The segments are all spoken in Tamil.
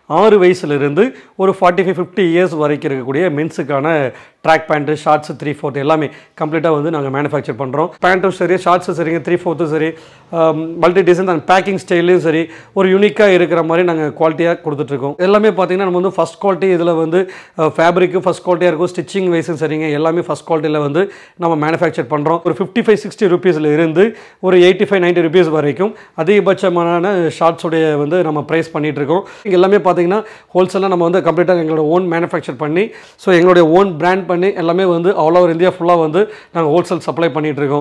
ஆறு வயசுலேருந்து ஒரு ஃபார்ட்டி ஃபைவ் ஃபிஃப்டி இயர்ஸ் வரைக்கும் இருக்கக்கூடிய மென்ஸுக்கான track pant shorts three fourth எல்லாமே கம்ப்ளீட்டாக வந்து நாங்கள் மேனுஃபேக்சர் பண்ணுறோம் பேண்ட்டும் சரி ஷார்ட்ஸும் சரிங்க த்ரீ ஃபோர்த்தும் சரி மல்டி டிசைன் அண்ட் பேக்கிங் ஸ்டைல்லையும் சரி ஒரு யூனிக்காக இருக்கிற மாதிரி நாங்கள் குவாலிட்டியாக கொடுத்துட்ருக்கோம் எல்லாமே பார்த்தீங்கன்னா நம்ம வந்து ஃபஸ்ட் குவாலிட்டி இதில் வந்து ஃபேப்ரிக்கும் ஃபஸ்ட் குவாலிட்டியாக இருக்கும் ஸ்டிச்சிங் வைஸும் சரிங்க எல்லாமே ஃபஸ்ட் குவாலிட்டியில் வந்து நம்ம மேனுஃபேக்சர் பண்ணுறோம் ஒரு ஃபிஃப்டி ஃபைவ் சிக்ஸ்டி ருபீஸில் இருந்து ஒரு எயிட்டி ஃபைவ் நைன்ட்டி ருபீஸ் வரைக்கும் அதிகபட்சமான ஷார்ட்ஸுடைய வந்து நம்ம ப்ரைஸ் பண்ணிகிட்ருக்கோம் இங்கே எல்லாமே பார்த்தீங்கன்னா ஹோல்சேலாக நம்ம வந்து கம்ப்ளீட்டாக எங்களோட ஓன் மேனுஃபேக்சர் பண்ணி ஸோ எங்களுடைய ஓன் பிராண்ட் பண்ணி எல்லாமே வந்து ஆல் ஓவர் இந்தியா ஃபுல்லாக வந்து நாங்கள் ஹோல்சேல் சப்ளை பண்ணிகிட்ருக்கோம்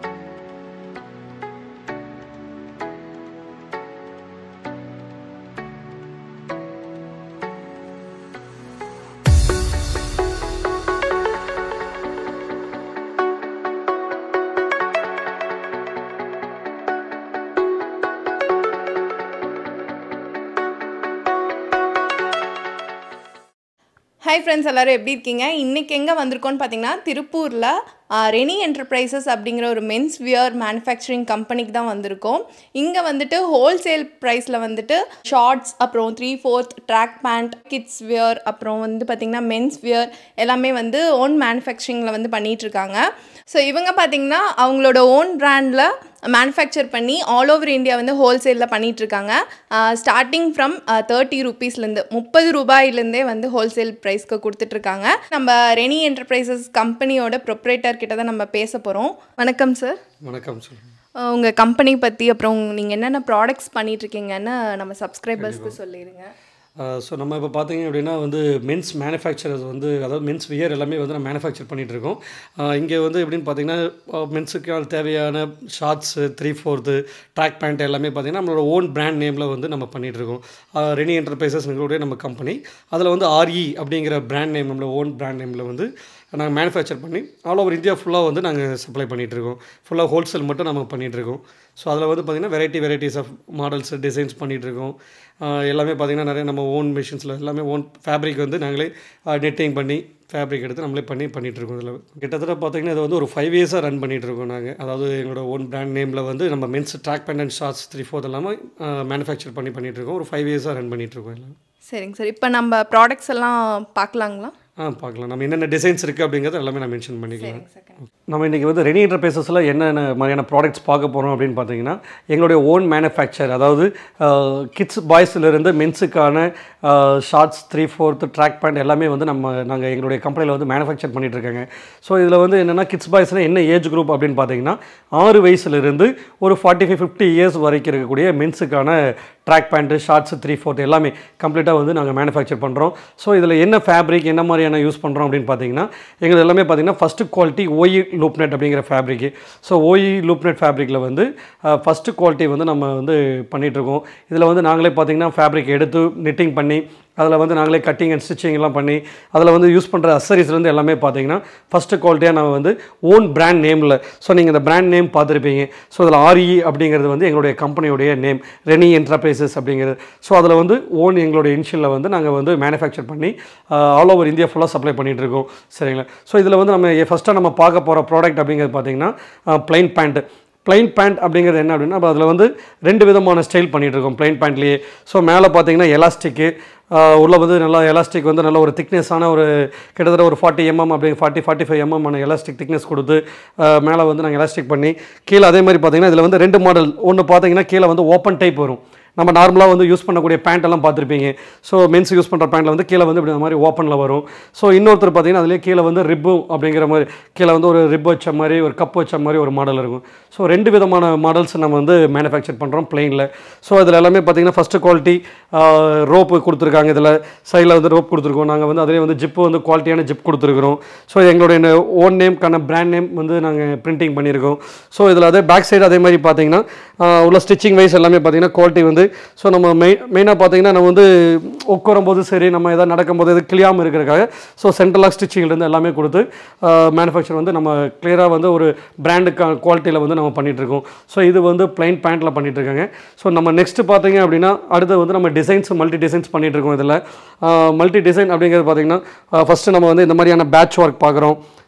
ஹாய் ஃப்ரெண்ட்ஸ் எல்லாரும் எப்படி இருக்கீங்க இன்றைக்கி எங்கே வந்திருக்கோன்னு பார்த்தீங்கன்னா திருப்பூரில் ரெனி என்டர்பிரைசஸ் அப்படிங்கிற ஒரு மென்ஸ் வியர் மேனுஃபேக்சரிங் கம்பெனிக்கு தான் வந்திருக்கோம் இங்கே வந்துட்டு ஹோல்சேல் ப்ரைஸில் வந்துட்டு ஷார்ட்ஸ் அப்புறம் three fourth track pant kids wear அப்புறம் வந்து பார்த்திங்கன்னா மென்ஸ் வியர் எல்லாமே வந்து ஓன் மேனுஃபேக்சரிங்கில் வந்து பண்ணிகிட்டு இருக்காங்க ஸோ இவங்க பார்த்திங்கன்னா அவங்களோட ஓன் பிராண்டில் மேனுஃபேக்சர் பண்ணி ஆல் ஓவர் இந்தியா வந்து ஹோல்சேலில் பண்ணிகிட்ருக்காங்க ஸ்டார்டிங் ஃப்ரம் தேர்ட்டி ருபீஸ்லேருந்து முப்பது ரூபாயிலேருந்தே வந்து ஹோல்சேல் ப்ரைஸ்க்கு கொடுத்துட்ருக்காங்க நம்ம ரெனி என்டர்பிரைசஸ் கம்பெனியோட ப்ரொப்ரேட்டர் கிட்ட தான் நம்ம பேச போகிறோம் வணக்கம் சார் வணக்கம் சார் உங்கள் கம்பெனி பற்றி அப்புறம் நீங்கள் என்னென்ன ப்ராடக்ட்ஸ் பண்ணிகிட்ருக்கீங்கன்னு நம்ம சப்ஸ்கிரைபர்ஸ்க்கு சொல்லிடுங்க ஸோ நம்ம இப்போ பார்த்தீங்க அப்படின்னா வந்து மென்ஸ் மேனுஃபேக்சரர்ஸ் வந்து அதாவது மென்ஸ் வியர் எல்லாமே வந்து நம்ம மேனுஃபேக்சர் பண்ணிகிட்டு இருக்கோம் இங்கே வந்து எப்படின்னு பார்த்தீங்கன்னா மென்ஸுக்கு தேவையான shorts three fourth track pant எல்லாமே பார்த்தீங்கன்னா நம்மளோட ஓன் பிராண்ட் நேமில் வந்து நம்ம பண்ணிகிட்டு இருக்கோம் ரெனி என்டர்பிரைசஸ் எங்களுடைய நம்ம கம்பெனி அதில் வந்து ஆர்இ அப்படிங்கிற பிராண்ட் நேம் நம்மளோட ஓன் பிராண்ட் நேமில் வந்து நாங்கள் மேனுஃபேக்சர் பண்ணி ஆல் ஓவர் இந்தியா ஃபுல்லாக வந்து நாங்கள் சப்ளை பண்ணிகிட்ருக்கோம் ஃபுல்லாக ஹோல்சேல் மட்டும் நம்ம பண்ணிகிட்ருக்கோம் ஸோ அதில் வந்து பார்த்திங்கன்னா variety varieties of models designs பண்ணிகிட்ருக்கோம் எல்லாமே பார்த்திங்கன்னா நிறைய நம்ம ஓன் மிஷின்ஸில் எல்லாமே ஓன் ஃபேப்ரிக் வந்து நாங்களே நெட்டிங் பண்ணி ஃபேப்ரிக் எடுத்து நம்மளே பண்ணி பண்ணிகிட்ருக்கோம் இதில் கிட்டத்தட்ட பார்த்திங்கன்னா இது வந்து ஒரு ஃபைவ் இயர்ஸாக ரன் பண்ணிகிட்ருக்கோம் நாங்கள் அதாவது எங்களோட ஓன் பிராண்ட் நேமில் வந்து நம்ம men's track pant and shorts three fourth இல்லாமல் மேனுஃபேக்சர் பண்ணி பண்ணிகிட்ருக்கோம் ஒரு ஃபைவ் இயர்ஸாக ரன் பண்ணிகிட்ருக்கோம் எல்லாம் சரிங்க சார் இப்போ நம்ம ப்ராடக்ட்ஸ் எல்லாம் பார்க்கலாங்களா ஆ பார்க்கலாம் நம்ம என்னென்ன டிசைன்ஸ் இருக்குது அப்படிங்கிறத எல்லாமே நான் மென்ஷன் பண்ணிக்கலாம் சரிங்க சார் நம்ம இன்றைக்கி வந்து ரெனி என்டர்பிரைசஸில் என்னென்ன மாதிரியான ப்ராடக்ட்ஸ் பார்க்க போகிறோம் அப்படின்னு பார்த்தீங்கன்னா எங்களுடைய ஓன் மேனுஃபேக்சர் அதாவது கிட்ஸ் பாய்ஸ்லேருந்து மென்ஸுக்கான shorts three fourth track pant எல்லாமே வந்து நம்ம நாங்கள் எங்களுடைய கம்பெனியில் வந்து மேனுஃபேக்சர் பண்ணிட்டு இருக்காங்க ஸோ இதில் வந்து என்னென்னா கிட்ஸ் பாய்ஸ்னால் என்ன ஏஜ் குரூப் அப்படின்னு பார்த்தீங்கன்னா ஆறு வயசுலேருந்து ஒரு ஃபார்ட்டி ஃபைவ் ஃபிஃப்டி இயர்ஸ் வரைக்கும் இருக்கக்கூடிய மென்ஸுக்கான track pant shorts three fourth எல்லாமே கம்ப்ளீட்டாக வந்து நாங்கள் மேனுஃபேக்சர் பண்ணுறோம் ஸோ இதில் என்ன ஃபேப்ரிக் என்ன மாதிரியான யூஸ் பண்ணுறோம் அப்படின்னு பார்த்தீங்கன்னா எங்களுக்கு எல்லாமே பார்த்தீங்கன்னா ஃபஸ்ட்டு குவாலிட்டி ஓஇ லூப்நெட் அப்படிங்கிற ஃபேப்ரிக்கு ஸோ ஓஇ லூப்நெட் ஃபேப்ரிக்கில் வந்து ஃபஸ்ட்டு குவாலிட்டி வந்து நம்ம வந்து பண்ணிகிட்ருக்கோம் இதில் வந்து நாங்களே பார்த்தீங்கன்னா ஃபேப்ரிக் எடுத்து நிட்டிங் பண்ணி அதில் வந்து நாங்களே கட்டிங் அண்ட் ஸ்டிச்சிங் எல்லாம் பண்ணி அதில் வந்து யூஸ் பண்ணுற அசரிஸ்லேருந்து எல்லாமே பார்த்தீங்கன்னா ஃபஸ்ட்டு குவாலிட்டியாக நம்ம வந்து ஓன் பிராண்ட் நேமில் ஸோ நீங்கள் இந்த பிராண்ட் நேம் பார்த்துருப்பீங்க ஸோ அதில் ஆர்இ அப்படிங்கிறது வந்து எங்களுடைய கம்பெனியுடைய நேம் ரெனி என்டர்பிரைசஸ் அப்படிங்கிறது ஸோ அதில் வந்து ஓன் எங்களுடைய இனிஷியலில் வந்து நாங்கள் வந்து மேனுஃபேக்சர் பண்ணி ஆல் ஓவர் இந்தியா ஃபுல்லாக சப்ளை பண்ணிகிட்டு இருக்கோம் சரிங்களா ஸோ இதில் வந்து நம்ம ஃபஸ்ட்டாக நம்ம பார்க்க போகிற ப்ராடக்ட் அப்படிங்கிறது பார்த்தீங்கன்னா ப்ளைன் பேண்ட்டு ப்ளைன் பேண்ட் அப்படிங்கிறது என்ன அப்படின்னா அப்ப அதில் வந்து ரெண்டு விதமான ஸ்டைல் பண்ணிகிட்டு இருக்கோம் ப்ளைன் பேண்ட்லேயே ஸோ மேலே பார்த்தீங்கன்னா எலாஸ்டிக்கு உள்ள வந்து நல்லா எலாஸ்டிக் வந்து நல்ல ஒரு திக்னஸான ஒரு கிட்டத்தட்ட ஒரு ஃபார்ட்டி எம்எம் அப்படி ஃபார்ட்டி ஃபார்ட்டி ஃபைவ் எம்எம் ஆன எலாஸ்டிக் திக்னஸ் கொடுத்து மேலே வந்து நாங்கள் எலாஸ்டிக் பண்ணி கீழே அதே மாதிரி பார்த்தீங்கன்னா இதில் வந்து ரெண்டு மாடல் ஒன்று பார்த்தீங்கன்னா கீழே வந்து ஓப்பன் டைப் வரும் நம்ம நார்மலாக வந்து யூஸ் பண்ணக்கூடிய பேண்ட் எல்லாம் பார்த்துருப்பீங்க ஸோ மென்ஸ் யூஸ் பண்ணுற பேண்ட்டில் வந்து கீழே வந்து இப்படி இந்த மாதிரி ஓப்பனில் வரும் ஸோ இன்னொருத்தர் பார்த்தீங்கன்னா அதுலேயே கீழே வந்து ரிப்பு அப்படிங்கிற மாதிரி கீழே வந்து ஒரு ரிப் வச்ச மாதிரி ஒரு கப் வச்ச மாதிரி ஒரு மாடல் இருக்கும் ஸோ ரெண்டு விதமான மாடல்ஸ் நம்ம வந்து மேனுஃபேக்சர் பண்ணுறோம் பிளெயினில் ஸோ இதில் எல்லாமே பார்த்தீங்கன்னா ஃபஸ்ட்டு குவாலிட்டி ரோப்பு கொடுத்துருக்காங்க இதில் சைடில் வந்து ரோப் கொடுத்துருக்கோம் நாங்கள் வந்து அதிலே வந்து ஜிப்பு வந்து குவாலிட்டியான ஜிப் கொடுத்துருக்குறோம் ஸோ எங்களுடைய ஓன் நேம்க்கான பிராண்ட் நேம் வந்து நாங்கள் பிரிண்டிங் பண்ணியிருக்கோம் ஸோ இதில் அதே பேக் சைடு அதே மாதிரி பார்த்தீங்கன்னா உள்ள ஸ்டிச்சிங் வைஸ் எல்லாமே பார்த்தீங்கன்னா குவாலிட்டி வந்து ஸோ நம்ம மெயின் மெயினாக பார்த்தீங்கன்னா நம்ம வந்து உட்காரும் போது சரி நம்ம எதாவது நடக்கும்போது எது கிளியாமல் இருக்கிறதுக்காக ஸோ சென்ட்ரலாக ஸ்டிச்சிங்லேருந்து எல்லாமே கொடுத்து மேனுஃபேக்சர் வந்து நம்ம கிளியராக வந்து ஒரு பிராண்டுக்கு குவாலிட்டியில் வந்து நம்ம பண்ணிகிட்ருக்கோம் ஸோ இது வந்து பிளைன் பேண்ட்டில் பண்ணிகிட்ருக்காங்க ஸோ நம்ம நெக்ஸ்ட்டு பார்த்தீங்க அப்படின்னா அடுத்து வந்து நம்ம டிசைன்ஸ் மல்டி டிசைன்ஸ் பண்ணிகிட்ருக்கோம் இதில் மல்டி டிசைன் அப்படிங்கிறது பார்த்தீங்கன்னா ஃபஸ்ட்டு நம்ம வந்து இந்த மாதிரியான பேட்ச் ஒர்க் பார்க்குறோம்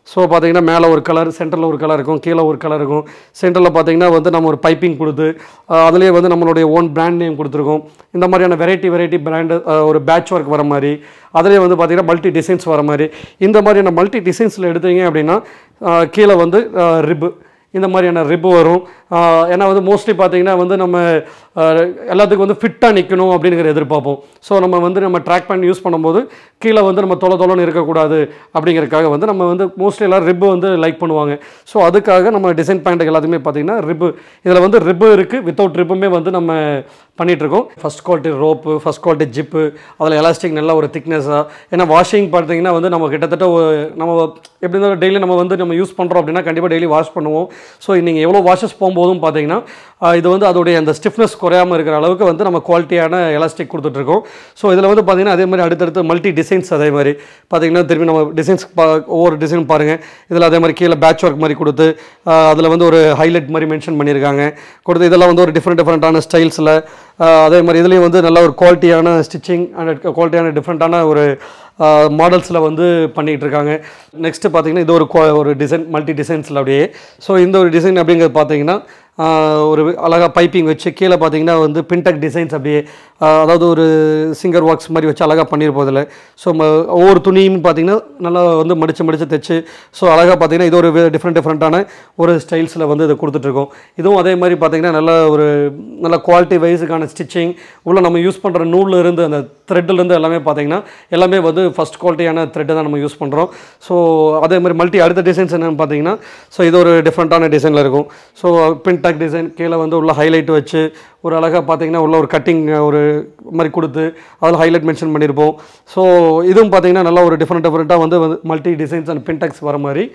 ஸோ பார்த்தீங்கன்னா மேலே ஒரு கலர் சென்டரில் ஒரு கலர் இருக்கும் கீழே ஒரு கலர் இருக்கும் சென்டரில் பார்த்தீங்கன்னா வந்து நம்ம ஒரு பைப்பிங் கொடுத்து அதுலேயே வந்து நம்மளுடைய ஓன் பிராண்ட் நேம் கொடுத்துருக்கோம் இந்த மாதிரியான வெரைட்டி வெரைட்டி பிராண்டு ஒரு பேட்ச் ஒர்க் வர மாதிரி அதுலேயே வந்து பார்த்தீங்கன்னா மல்டி டிசைன்ஸ் வர மாதிரி இந்த மாதிரியான மல்டி டிசைன்ஸில் எடுத்தீங்க அப்படின்னா அஹ், கீழே வந்து ரிப்பு இந்த மாதிரியான ரிப்பு வரும் ஆஹ் ஏன்னா வந்து மோஸ்ட்லி பார்த்தீங்கன்னா வந்து நம்ம ஆஹ் எல்லாத்துக்கும் வந்து ஃபிட்டாக நிற்கணும் அப்படிங்கிற எதிர்பார்ப்போம் ஸோ நம்ம வந்து நம்ம ட்ராக் பண்ணி யூஸ் பண்ணும்போது கீழே வந்து நம்ம தொலை தொலைன்னு இருக்கக்கூடாது அப்படிங்கிறதுக்காக வந்து நம்ம வந்து மோஸ்ட்லி எல்லோரும் ரிப்பு வந்து லைக் பண்ணுவாங்க ஸோ அதுக்காக நம்ம டிசைன் பேண்ட்டுக்கு எல்லாத்துக்குமே பார்த்தீங்கன்னா ரிப்பு இதில் வந்து ரிப்பு இருக்குது வித்தவுட் ரிப்புமே வந்து நம்ம பண்ணிகிட்ருக்கோம் first quality rope first quality zip அதில் எலாஸ்டிக் நல்ல ஒரு திக்னஸாக ஏன்னா வாஷிங் பார்த்தீங்கன்னா வந்து நம்ம கிட்டத்தட்ட ஒரு நம்ம எப்படி இருந்தாலும் டெய்லி நம்ம வந்து நம்ம யூஸ் பண்ணுறோம் அப்படின்னா கண்டிப்பாக டெய்லி வாஷ் பண்ணுவோம் ஸோ நீங்கள் எவ்வளோ வாஷஸ் போகும்போதும் பார்த்தீங்கன்னா ஆஹ் இது வந்து அதோடைய அந்த ஸ்டிஃப்னஸ் குறையாமல் இருக்கிற அளவுக்கு வந்து நம்ம குவாலிட்டியான எலாஸ்டிக் கொடுத்துட்ருக்கோம் ஸோ இதில் வந்து பார்த்தீங்கன்னா அதே மாதிரி அடுத்தடுத்து மல்டி டிசைன்ஸ் அதே மாதிரி பார்த்தீங்கன்னா திரும்பி நம்ம டிசைன்ஸ் பா ஒவ்வொரு டிசைன் பாருங்கள் இதில் அதே மாதிரி கீழே பேட்ச் ஒர்க் மாதிரி கொடுத்து அதில் வந்து ஒரு ஹைலைட் மாதிரி மென்ஷன் பண்ணியிருக்காங்க கொடுத்து இதெல்லாம் வந்து ஒரு டிஃப்ரெண்ட் டிஃப்ரெண்ட்டான ஸ்டைல்ஸில் அதே மாதிரி இதுலேயும் வந்து நல்ல ஒரு குவாலிட்டியான ஸ்டிச்சிங் அண்ட் குவாலிட்டியான டிஃப்ரெண்ட்டான ஒரு மாடல்ஸில் வந்து பண்ணிகிட்டு இருக்காங்க நெக்ஸ்ட்டு பார்த்தீங்கன்னா இது ஒரு qua- ஒரு டிசைன் மல்டி டிசைன்ஸில் அப்படியே ஸோ இந்த ஒரு டிசைன் அப்படிங்கிறது பார்த்தீங்கன்னா ஆஹ் ஒரு அழகாக பைப்பிங் வச்சு கீழே பார்த்தீங்கன்னா வந்து பின்டெக் டிசைன்ஸ் அப்படியே ஆஹ் அதாவது ஒரு சிங்கர் ஒர்க்ஸ் மாதிரி வச்சு அழகாக பண்ணியிருப்போம் இதில் ஸோ ஒவ்வொரு துணியும் பார்த்தீங்கன்னா நல்லா வந்து மடித்து மடித்து தைச்சு ஸோ அழகாக பார்த்தீங்கன்னா இது ஒரு டிஃப்ரெண்ட் டிஃப்ரெண்ட்டான ஒரு ஸ்டைல்ஸில் வந்து இதை கொடுத்துட்ருக்கோம் இதுவும் அதே மாதிரி பார்த்தீங்கன்னா நல்ல ஒரு நல்ல குவாலிட்டி வைஸுக்கான ஸ்டிச்சிங் உள்ள நம்ம யூஸ் பண்ணுற நூலில் இருந்து அந்த threadல இருந்து எல்லாமே பார்த்தீங்கன்னா எல்லாமே வந்து ஃபஸ்ட் குவாலிட்டியான த்ரெட்டு தான் நம்ம யூஸ் பண்ணுறோம் ஸோ அதே மாதிரி மல்டி அடுத்த டிசைன்ஸ் என்னென்னு பார்த்தீங்கன்னா ஸோ இது ஒரு டிஃப்ரெண்ட்டான டிசைனில் இருக்கும் ஸோ பின்டாக் டிசைன் கீழே வந்து உள்ள ஹைலைட் வச்சு ஒரு அழகாக பார்த்தீங்கன்னா உள்ள ஒரு கட்டிங் ஒரு மாதிரி கொடுத்து அதில் ஹைலைட் மென்ஷன் பண்ணியிருப்போம் ஸோ இதுவும் பார்த்தீங்கன்னா நல்லா ஒரு டிஃப்ரெண்ட் டிஃப்ரெண்ட்டாக வந்து மல்டி டிசைன்ஸ் அண்ட் பின்டாக்ஸ் வர மாதிரி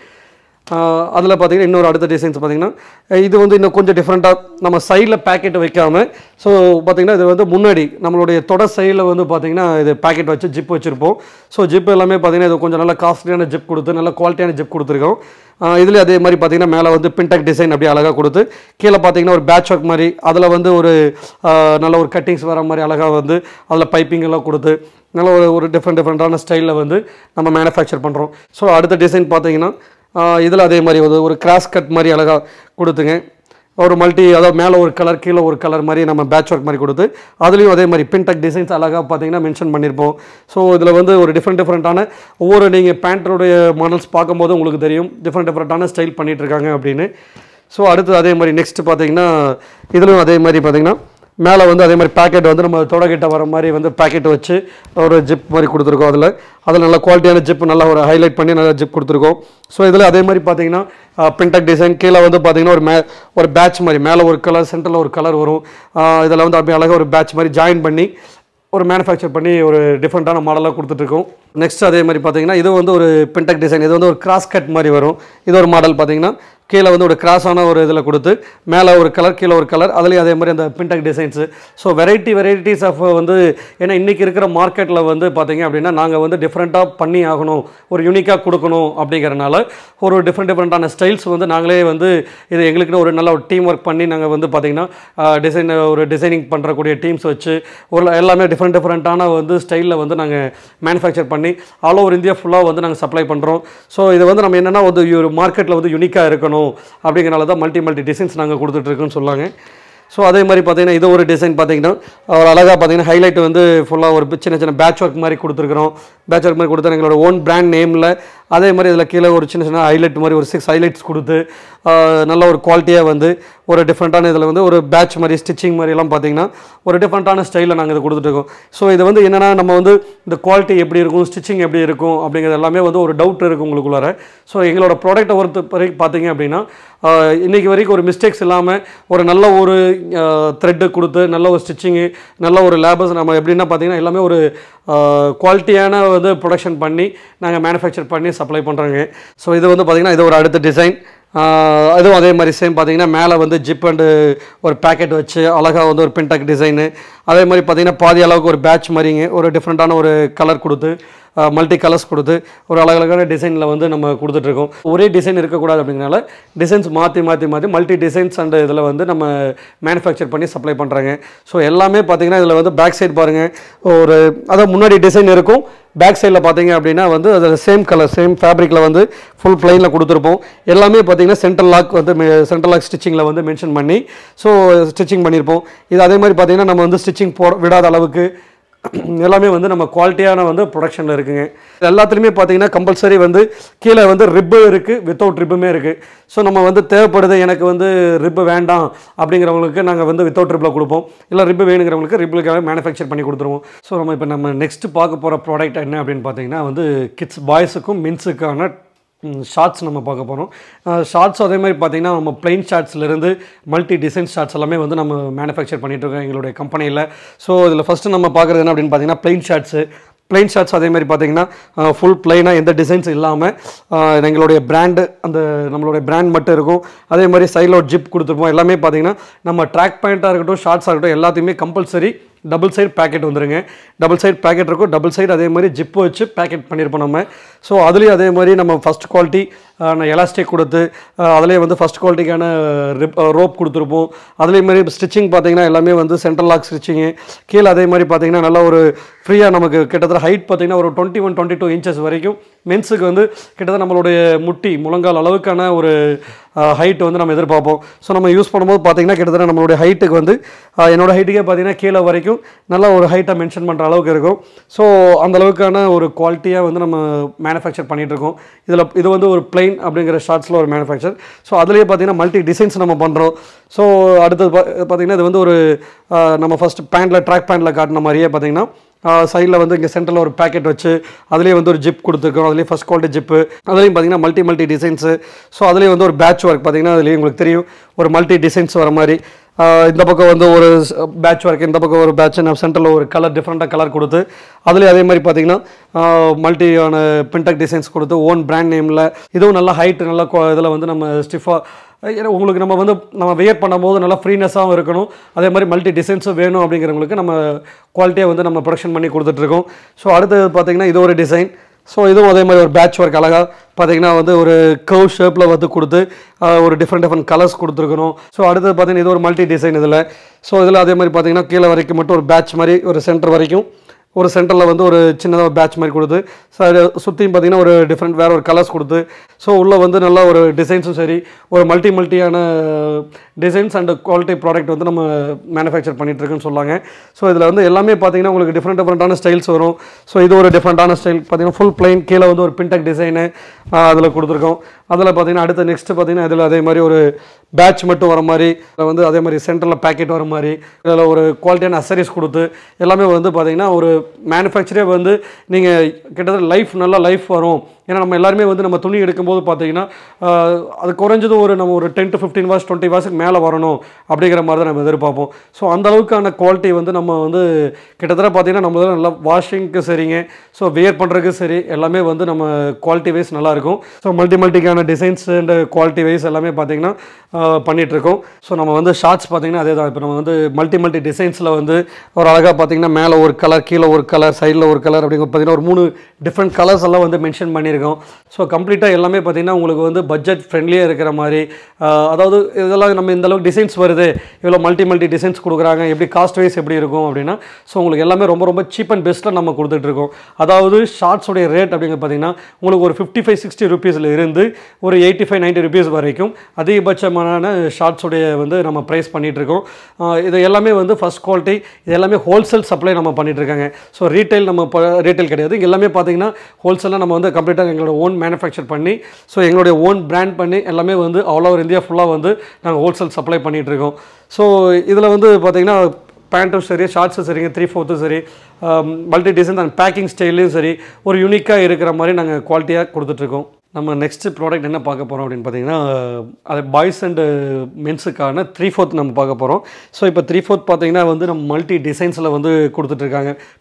அதில் பார்த்தீங்கன்னா இன்னொரு அடுத்த டிசைன்ஸ் பார்த்தீங்கன்னா அஹ் இது வந்து இன்னும் கொஞ்சம் டிஃப்ரெண்ட்டாக நம்ம சைடில் பேக்கெட் வைக்காமல் ஸோ பார்த்தீங்கன்னா இது வந்து முன்னாடி நம்மளுடைய தொட சைடில் வந்து பார்த்தீங்கன்னா இது பேக்கெட் வச்சு ஜிப் வச்சுருப்போம் ஸோ ஜிப் எல்லாமே பார்த்தீங்கன்னா இது கொஞ்சம் நல்ல காஸ்ட்லியான ஜிப் கொடுத்து நல்ல குவாலிட்டியான ஜிப் கொடுத்துருக்கோம் இதில் அதே மாதிரி பார்த்தீங்கன்னா மேலே வந்து பின்டெக் டிசைன் அப்படியே அழகாக கொடுத்து கீழே பார்த்தீங்கன்னா ஒரு பேட்ச் ஒர்க் மாதிரி அதில் வந்து ஒரு ஆஹ் நல்ல ஒரு கட்டிங்ஸ் வர மாதிரி அழகாக வந்து அதில் பைப்பிங் எல்லாம் கொடுத்து நல்ல ஒரு ஒரு டிஃப்ரெண்ட் டிஃப்ரெண்ட்டான ஸ்டைலில் வந்து நம்ம மேனுஃபேக்சர் பண்ணுறோம் ஸோ அடுத்த டிசைன் பார்த்தீங்கன்னா இதில் அதே மாதிரி ஒரு ஒரு கிராஸ் கட் மாதிரி அழகாக கொடுத்துங்க ஒரு மல்டி அதாவது மேலே ஒரு கலர் கீழே ஒரு கலர் மாதிரி நம்ம பேட்ச் ஒர்க் மாதிரி கொடுத்து அதுலேயும் அதே மாதிரி பின்டெக் டிசைன்ஸ் அழகாக பார்த்தீங்கன்னா மென்ஷன் பண்ணியிருப்போம் ஸோ இதில் வந்து ஒரு டிஃப்ரெண்ட் டிஃப்ரெண்ட்டான ஒவ்வொரு நீங்கள் பேண்ட்டோடைய மாடல்ஸ் பார்க்கும்போது உங்களுக்கு தெரியும் டிஃப்ரெண்ட் டிஃப்ரெண்ட்டான ஸ்டைல் பண்ணிட்டு இருக்காங்க அப்படின்னு ஸோ அடுத்து அதே மாதிரி நெக்ஸ்ட் பார்த்தீங்கன்னா இதுலையும் அதே மாதிரி பார்த்தீங்கன்னா மேலே வந்து அதே மாதிரி பேக்கெட் வந்து நம்ம தொடக்கிட்ட வர மாதிரி வந்து பேக்கெட் வச்சு ஒரு ஜிப் மாதிரி கொடுத்துருக்கோம் அதில் அதில் நல்ல குவாலிட்டியான ஜிப் நல்லா ஒரு ஹைலைட் பண்ணி நல்லா ஜிப் கொடுத்துருக்கோம் ஸோ இதில் அதே மாதிரி பார்த்தீங்கன்னா பின்டெக் டிசைன் கீழே வந்து பார்த்தீங்கன்னா ஒரு மே ஒரு பேட்ச் மாதிரி மேலே ஒரு கலர் சென்டரில் ஒரு கலர் வரும் இதில் வந்து அப்படியே அழகாக ஒரு பேட்ச் மாதிரி ஜாயின் பண்ணி ஒரு மேனுஃபேக்சர் பண்ணி ஒரு டிஃப்ரெண்ட்டான மாடலாக கொடுத்துட்ருக்கோம் நெக்ஸ்ட் அதே மாதிரி பார்த்தீங்கன்னா இது வந்து ஒரு பின்டெக் டிசைன் இது வந்து ஒரு கிராஸ் கட் மாதிரி வரும் இது ஒரு மாடல் பார்த்தீங்கன்னா கீழே வந்து ஒரு கிராஸான ஒரு இதில் கொடுத்து மேலே ஒரு கலர் கீழே ஒரு கலர் அதுலேயும் அதே மாதிரி அந்த pintuck designs so variety varieties of வந்து ஏன்னா இன்றைக்கி இருக்கிற மார்க்கெட்டில் வந்து பார்த்தீங்க அப்படின்னா நாங்கள் வந்து டிஃப்ரெண்ட்டாக பண்ணி ஆகணும் ஒரு யூனிக்காக கொடுக்கணும் அப்படிங்கிறனால ஒரு டிஃப்ரெண்ட் டிஃப்ரெண்ட்டான ஸ்டைல்ஸ் வந்து நாங்களே வந்து இது எங்களுக்குன்னு ஒரு நல்ல ஒரு டீம் ஒர்க் பண்ணி நாங்கள் வந்து பார்த்திங்கன்னா டிசைன் ஒரு டிசைனிங் பண்ணுறக்கூடிய டீம்ஸ் வச்சு ஒரு எல்லாமே டிஃப்ரெண்ட் டிஃப்ரெண்ட்டான வந்து ஸ்டைலில் வந்து நாங்கள் மேனுஃபேக்சர் பண்ணி ஆல் ஓவர் இந்தியா ஃபுல்லாக வந்து நாங்கள் சப்ளை பண்ணுறோம் ஸோ இது வந்து நம்ம என்னென்னா வந்து ஒரு மார்க்கெட்டில் வந்து யூனிக்காக இருக்கணும் அப்படிங்கிறனால தான் மல்டி மல்டி டிசைன்ஸ் நாங்கள் கொடுத்துட்ருக்கோன்னு சொல்லாங்க ஸோ அதே மாதிரி பார்த்தீங்கன்னா இது ஒரு டிசைன் பார்த்தீங்கன்னா ஒரு அழகாக பார்த்தீங்கன்னா ஹைலைட் வந்து ஃபுல்லாக ஒரு சின்ன சின்ன பேட்ச் ஒர்க் மாதிரி கொடுத்துருக்குறோம் பேட்ச் ஒர்க் மாதிரி கொடுத்து எங்களோட ஓன் பிராண்ட் நேமில் அதே மாதிரி இதில் கீழே ஒரு சின்ன சின்ன ஹைலைட் மாதிரி ஒரு சிக்ஸ் ஹைலைட்ஸ் கொடுத்து ஆஹ், நல்ல ஒரு குவாலிட்டியாக வந்து ஒரு டிஃப்ரெண்ட்டான இதில் வந்து ஒரு பேட்ச் மாதிரி ஸ்டிச்சிங் மாதிரி எல்லாம் பார்த்தீங்கன்னா ஒரு டிஃப்ரெண்ட்டான ஸ்டைலில் நாங்கள் இதை கொடுத்துட்ருக்கோம் ஸோ இது வந்து என்னென்னா நம்ம வந்து இந்த குவாலிட்டி எப்படி இருக்கும் ஸ்டிச்சிங் எப்படி இருக்கும் அப்படிங்கிறது எல்லாமே வந்து ஒரு டவுட் இருக்கும் உங்களுக்குள்ளார ஸோ எங்களோட ப்ராடக்ட்டை பொறுத்த வரைக்கும் பார்த்தீங்க அப்படின்னா ஆஹ், இன்னைக்கு வரைக்கும் ஒரு மிஸ்டேக்ஸ் இல்லாமல் ஒரு நல்ல ஒரு த்ரெட்டு கொடுத்து நல்ல ஒரு ஸ்டிச்சிங்கு நல்ல ஒரு லேபர்ஸ் நம்ம எப்படின்னா பார்த்தீங்கன்னா எல்லாமே ஒரு குவாலிட்டியான வந்து ப்ரொடக்ஷன் பண்ணி நாங்கள் மேனுஃபேக்சர் பண்ணி சப்ளை பண்ணுறோங்க ஸோ இது வந்து பார்த்திங்கன்னா இது ஒரு அடுத்த டிசைன் அதுவும் அதே மாதிரி சேம் பார்த்தீங்கன்னா மேலே வந்து ஜிப் அண்டு ஒரு பேக்கெட் வச்சு அழகாக வந்து ஒரு பின்டக் டிசைனு அதே மாதிரி பார்த்தீங்கன்னா பாதி அளவுக்கு ஒரு பேட்ச் மாதிரிங்க ஒரு டிஃப்ரெண்ட்டான ஒரு கலர் கொடுத்து மல்டி கலர்ஸ் கொடுத்து ஒரு அழகழகான டிசைனில் வந்து நம்ம கொடுத்துட்ருக்கோம் ஒரே டிசைன் இருக்கக்கூடாது அப்படிங்கிறனால டிசைன்ஸ் மாற்றி மாற்றி மாற்றி மல்டி டிசைன்ஸ் அண்ட் இதில் வந்து நம்ம மேனுஃபேக்சர் பண்ணி சப்ளை பண்ணுறாங்க ஸோ எல்லாமே பார்த்தீங்கன்னா இதில் வந்து பேக் சைடு பாருங்கள் ஒரு அதாவது முன்னாடி டிசைன் இருக்கும் பேக் சைடில் பார்த்தீங்க அப்படின்னா வந்து அதில் சேம் கலர் சேம் ஃபேப்ரிக்கில் வந்து ஃபுல் பிளைனில் கொடுத்துருப்போம் எல்லாமே பார்த்தீங்கன்னா சென்ட்ரல் லாக் வந்து சென்ட்ரல் லாக் ஸ்டிச்சிங்கில் வந்து மென்ஷன் பண்ணி ஸோ ஸ்டிச்சிங் பண்ணியிருப்போம் இது அதே மாதிரி பார்த்தீங்கன்னா நம்ம வந்து ஸ்டிச்சிங் போ விடாத அளவுக்கு எல்லாமே வந்து நம்ம குவாலிட்டியான வந்து ப்ரொடக்ஷனில் இருக்குங்க இது எல்லாத்துலேயுமே பார்த்தீங்கன்னா கம்பல்சரி வந்து கீழே வந்து ரிப்பு இருக்குது வித்தவுட் ரிப்புமே இருக்குது ஸோ நம்ம வந்து தேவைப்படுது எனக்கு வந்து ரிப்பு வேண்டாம் அப்படிங்கிறவங்களுக்கு நாங்கள் வந்து வித்தவுட் ரிப்பில் கொடுப்போம் இல்லை ரிப்பு வேணுங்கிறவங்களுக்கு ரிப்புக்காக மேனுஃபேக்சர் பண்ணி கொடுத்துருவோம் ஸோ நம்ம இப்போ நம்ம நெக்ஸ்ட் பார்க்க போகிற ப்ராடக்ட் என்ன அப்படின்னு பார்த்தீங்கன்னா வந்து கிட்ஸ் பாய்ஸுக்கும் மின்ஸுக்கான ஷார்ட்ஸ் நம்ம பார்க்க போகிறோம் ஷார்ட்ஸ் அதே மாதிரி பார்த்தீங்கன்னா நம்ம பிளைன் ஷார்ட்ஸ்லேருந்து மல்டி டிசைன் ஷார்ட்ஸ் எல்லாமே வந்து நம்ம மேனுஃபேக்சர் பண்ணிகிட்ருக்கோம் எங்களுடைய கம்பெனியில் ஸோ இதில் ஃபஸ்ட்டு நம்ம பார்க்குறது என்ன அப்படின்னு பார்த்தீங்கன்னா பிளைன் ஷார்ட்ஸு பிளைன் ஷார்ட்ஸ் அதே மாதிரி பார்த்தீங்கன்னா ஃபுல் பிளைனாக எந்த டிசைன்ஸ் இல்லாமல் எங்களுடைய பிராண்டு அந்த நம்மளுடைய பிராண்ட் மட்டும் இருக்கும் அதே மாதிரி சைடில் ஒரு ஜிப் கொடுத்துருப்போம் எல்லாமே பார்த்தீங்கன்னா நம்ம ட்ராக் பாயிண்ட்டாக இருக்கட்டும் ஷார்ட்ஸாக இருக்கட்டும் எல்லாத்தையுமே கம்பல்சரி டபுள் சைடு பேக்கெட் வந்துருங்க டபுள் சைடு பேக்கெட் இருக்கும் டபுள் சைடு அதே மாதிரி ஜிப்பு வச்சு பேக்கெட் பண்ணியிருப்போம் நம்ம ஸோ அதுலேயும் அதே மாதிரி நம்ம ஃபஸ்ட் குவாலிட்டி எலாஸ்டிக் கொடுத்து அதுலேயே வந்து ஃபஸ்ட் குவாலிட்டிக்கான ரிப் ரோப் கொடுத்துருப்போம் அதுலேயே மாதிரி ஸ்டிச்சிங் பார்த்தீங்கன்னா எல்லாமே வந்து சென்ட்ரல் லாக் ஸ்டிச்சிங்கு கீழே அதே மாதிரி பார்த்தீங்கன்னா நல்ல ஒரு ஃப்ரீயாக நமக்கு கிட்டத்தட்ட ஹைட் பார்த்தீங்கன்னா ஒரு twenty one twenty two inches வரைக்கும் மென்ஸுக்கு வந்து கிட்டத்தட்ட நம்மளுடைய முட்டி முழங்கால் அளவுக்கான ஒரு ஹைட் வந்து நம்ம எதிர்பார்ப்போம் ஸோ நம்ம யூஸ் பண்ணும்போது பார்த்தீங்கன்னா கிட்டத்தட்ட நம்மளுடைய ஹைட்டுக்கு வந்து அஹ், என்னோட ஹைட்டுக்கே பார்த்தீங்கன்னா கீழே வரைக்கும் நல்ல ஒரு ஹைட்டை மென்ஷன் பண்ணுற அளவுக்கு இருக்கும் ஸோ அந்த அளவுக்கான ஒரு குவாலிட்டியாக வந்து நம்ம மேனுஃபேக்சர் பண்ணிகிட்டு இருக்கோம் இதில் இது வந்து ஒரு பிளைன் அப்படிங்கிற ஷார்ட்ஸில் ஒரு மேனுஃபேக்சர் ஸோ அதுலேயே பார்த்தீங்கன்னா மல்டி டிசைன்ஸ் நம்ம பண்ணுறோம் ஸோ அடுத்தது பா- பார்த்தீங்கன்னா இது வந்து ஒரு அஹ், நம்ம ஃபஸ்ட் பேண்டில் ட்ராக் பேண்டில் காட்டின மாதிரியே பார்த்தீங்கன்னா சைடில் வந்து இங்கே சென்டரில் ஒரு பேக்கெட் வச்சு அதுலேயே வந்து ஒரு ஜிப் கொடுத்துருக்கோம் அதுலேயே ஃபஸ்ட் குவாலிட்டி ஜிப்பு அதுலேயும் பார்த்தீங்கன்னா மல்டி மல்டி டிசைன்ஸு ஸோ அதுலேயே வந்து ஒரு பேட்ச் ஒர்க் பார்த்தீங்கன்னா அதுலேயும் உங்களுக்கு தெரியும் ஒரு மல்டி டிசைன்ஸ் வர மாதிரி ஆஹ் இந்த பக்கம் வந்து ஒரு பேட்ச் ஒர்க் இந்த பக்கம் ஒரு பேட்ச் நம்ம சென்டரில் ஒரு கலர் டிஃப்ரெண்ட்டாக கலர் கொடுத்து அதுலேயே அதே மாதிரி பார்த்தீங்கன்னா மல்டியான பின்டெக் டிசைன்ஸ் கொடுத்து ஓன் பிராண்ட் நேமில் இதுவும் நல்லா ஹைட் நல்லா இதில் வந்து நம்ம ஸ்டிஃபாக ஏன்னா உங்களுக்கு நம்ம வந்து நம்ம வியர் பண்ணும்போது நல்லா ஃப்ரீனஸாகவும் இருக்கணும் அதே மாதிரி மல்டி டிசைன்ஸும் வேணும் அப்படிங்கிறவங்களுக்கு நம்ம குவாலிட்டியாக வந்து நம்ம ப்ரொடக்ஷன் பண்ணி கொடுத்துட்ருக்கோம் ஸோ அடுத்தது பார்த்தீங்கன்னா இது ஒரு டிசைன் ஸோ இதுவும் அதே மாதிரி ஒரு பேட்ச் ஒர்க் அழகாக பார்த்தீங்கன்னா வந்து ஒரு கர்வ் ஷேப்பில் வந்து கொடுத்து ஆஹ், ஒரு டிஃப்ரெண்ட் டிஃப்ரெண்ட் கலர்ஸ் கொடுத்துருக்கணும் ஸோ அடுத்தது பார்த்தீங்கன்னா இது ஒரு மல்டி டிசைன் இதில் ஸோ இதில் அதே மாதிரி பார்த்தீங்கன்னா கீழே வரைக்கும் மட்டும் ஒரு பேட்ச் மாதிரி ஒரு சென்டர் வரைக்கும் ஒரு சென்டரில் வந்து ஒரு சின்னதாக பேட்ச் மாதிரி கொடுத்து ஸோ அது சுற்றியும் பார்த்தீங்கன்னா ஒரு டிஃப்ரெண்ட் வேறு ஒரு கலர்ஸ் கொடுத்து ஸோ உள்ளே வந்து நல்லா ஒரு டிசைன்ஸும் சரி ஒரு மல்டி மல்டியான டிசைன்ஸ் அண்ட் குவாலிட்டி ப்ராடக்ட் வந்து நம்ம மேனுஃபேக்சர் பண்ணிகிட்ருக்குன்னு சொல்லாங்க ஸோ இதில் வந்து எல்லாமே பார்த்தீங்கன்னா உங்களுக்கு டிஃப்ரெண்ட் டிஃப்ரெண்ட்டான ஸ்டைல்ஸ் வரும் ஸோ இது ஒரு டிஃப்ரெண்ட்டான ஸ்டைல் பார்த்தீங்கன்னா ஃபுல் பிளைன் கீழே வந்து ஒரு பின்டெக் டிசைனு அதில் கொடுத்துருக்கோம் அதில் பார்த்தீங்கன்னா அடுத்த நெக்ஸ்ட் பார்த்தீங்கன்னா இதில் அதே மாதிரி ஒரு பேட்ச் மட்டும் வர மாதிரி அதில் வந்து அதே மாதிரி சென்டரில் பேக்கெட் வர மாதிரி இதில் ஒரு குவாலிட்டியான அசரிஸ் கொடுத்து எல்லாமே வந்து பார்த்தீங்கன்னா ஒரு மேனுஃபேக்சரே வந்து நீங்கள் கிட்டத்தட்ட லைஃப் நல்லா லைஃப் வரும் ஏன்னா நம்ம எல்லாருமே வந்து நம்ம துணி எடுக்கும்போது பார்த்தீங்கன்னா ஆஹ், அது குறைஞ்சது ஒரு நம்ம ஒரு ten to fifteen wash twenty வாஷ்க்கு மேலே வரணும் அப்படிங்கிற மாதிரி தான் நம்ம எதிர்பார்ப்போம் ஸோ அந்த அளவுக்கான குவாலிட்டி வந்து நம்ம வந்து கிட்டத்தட்ட பார்த்தீங்கன்னா நம்ம வந்து நல்லா வாஷிங்க்கு சரிங்க ஸோ வியர் பண்ணுறதுக்கு சரி எல்லாமே வந்து நம்ம குவாலிட்டி வைஸ் நல்லாயிருக்கும் ஸோ மல்டி மல்டிக்கான டிசைன்ஸ் அண்ட் குவாலிட்டி வைஸ் எல்லாமே பார்த்தீங்கன்னா பண்ணிகிட்ருக்கோம் ஸோ நம்ம வந்து ஷார்ட்ஸ் பார்த்தீங்கன்னா அதே தான் இப்போ நம்ம வந்து மல்டி மல்டி டிசைன்ஸில் வந்து ஒரு அழகாக பார்த்தீங்கன்னா மேலே ஒரு கலர் கீழே ஒரு கலர் சைடில் ஒரு கலர் அப்படிங்கிற பார்த்தீங்கன்னா ஒரு மூணு டிஃப்ரெண்ட் கலர்ஸ் எல்லாம் வந்து மென்ஷன் பண்ணியிருக்கோம் ஸோ கம்ப்ளீட்டாக எல்லாமே பார்த்தீங்கன்னா உங்களுக்கு வந்து பட்ஜெட் ஃப்ரெண்ட்லியாக இருக்கிற மாதிரி ஆஹ், அதாவது இதெல்லாம் நம்ம இந்த அளவுக்கு டிசைன்ஸ் வருது இவ்வளோ மல்டி மல்டி டிசைன்ஸ் கொடுக்குறாங்க எப்படி காஸ்ட் வைஸ் எப்படி இருக்கும் அப்படின்னா ஸோ உங்களுக்கு எல்லாமே ரொம்ப ரொம்ப சீப் அண்ட் பெஸ்ட்டில் நம்ம கொடுத்துட்ருக்கோம் அதாவது ஷார்ட்ஸோடைய ரேட் அப்படிங்கிறது பார்த்தீங்கன்னா உங்களுக்கு ஒரு ஃபிஃப்டி ஃபைவ் சிக்ஸ்டி ருபீஸில் இருந்து ஒரு எயிட்டி ஃபைவ் நைன்ட்டி ருபீஸ் வரைக்கும் அதிகபட்சமான ஷார்ட்ஸோடைய வந்து நம்ம ப்ரைஸ் பண்ணிகிட்ருக்கோம் இது எல்லாமே வந்து ஃபஸ்ட் குவாலிட்டி இது எல்லாமே ஹோல்சேல் சப்ளை நம்ம பண்ணிட்டு இருக்காங்க ஸோ ரீட்டைல் நம்ம ரீட்டைல் கிடையாது இங்க எல்லாமே பார்த்தீங்கன்னா ஹோல்சேலாக நம்ம வந்து கம்ப்ளீட்டாக எங்களோட ஓன் மேனுஃபேக்சர் பண்ணி ஸோ எங்களுடைய ஓன் பிராண்ட் பண்ணி எல்லாமே வந்து ஆல் ஓவர் இந்தியா ஃபுல்லாக வந்து நாங்கள் ஹோல்சேல் சப்ளை பண்ணிகிட்டு இருக்கோம் ஸோ இதில் வந்து பார்த்தீங்கன்னா பேண்ட்டும் சரி ஷார்ட்ஸும் சரிங்க த்ரீ ஃபோர்த்தும் சரி மல்டி டிசைன் அண்ட் பேக்கிங் ஸ்டைல்லையும் சரி ஒரு யூனிக்காக இருக்கிற மாதிரி நாங்கள் குவாலிட்டியாக கொடுத்துட்ருக்கோம் நம்ம நெக்ஸ்ட் ப்ராடக்ட் என்ன பார்க்க போகிறோம் அப்படின்னு பார்த்தீங்கன்னா அது பாய்ஸ் அண்டு மென்ஸுக்கான த்ரீ ஃபோர்த் நம்ம பார்க்க போகிறோம் ஸோ இப்போ த்ரீ ஃபோர்த் பார்த்தீங்கன்னா வந்து நம்ம மல்டி டிசைன்ஸில் வந்து கொடுத்துட்ருக்காங்க